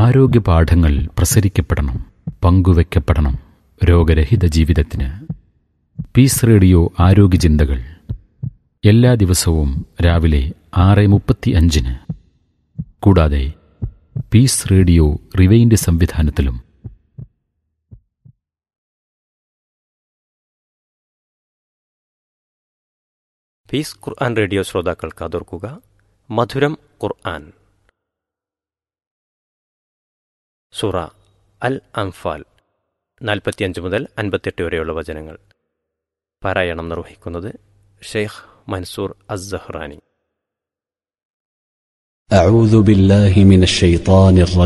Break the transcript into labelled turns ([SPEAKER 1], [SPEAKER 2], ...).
[SPEAKER 1] ആരോഗ്യ പാഠങ്ങൾ പ്രസരിക്കപ്പെടണം പങ്കുവെക്കപ്പെടണം രോഗരഹിത ജീവിതത്തിന് പീസ് റേഡിയോ ആരോഗ്യ ചിന്തകൾ എല്ലാ ദിവസവും രാവിലെ ആറ് മുപ്പത്തി അഞ്ചിന് കൂടാതെ പീസ് റേഡിയോ റിവൈൻഡ് സംവിധാനത്തിലും
[SPEAKER 2] പീസ് ഖുർആൻ റേഡിയോ ശ്രോതാക്കൾക്ക് അതോർക്കുക മധുരം ഖുർആൻ സുറ അൽ അംഫാൽ നാൽപ്പത്തിയഞ്ച് മുതൽ അൻപത്തെട്ട് വരെയുള്ള വചനങ്ങൾ പാരായണം നിർവഹിക്കുന്നത് ഷെയ്ഖ് മൻസൂർ അസ്സഹ്റാനി
[SPEAKER 3] أعوذ بالله من الشيطان الرجيم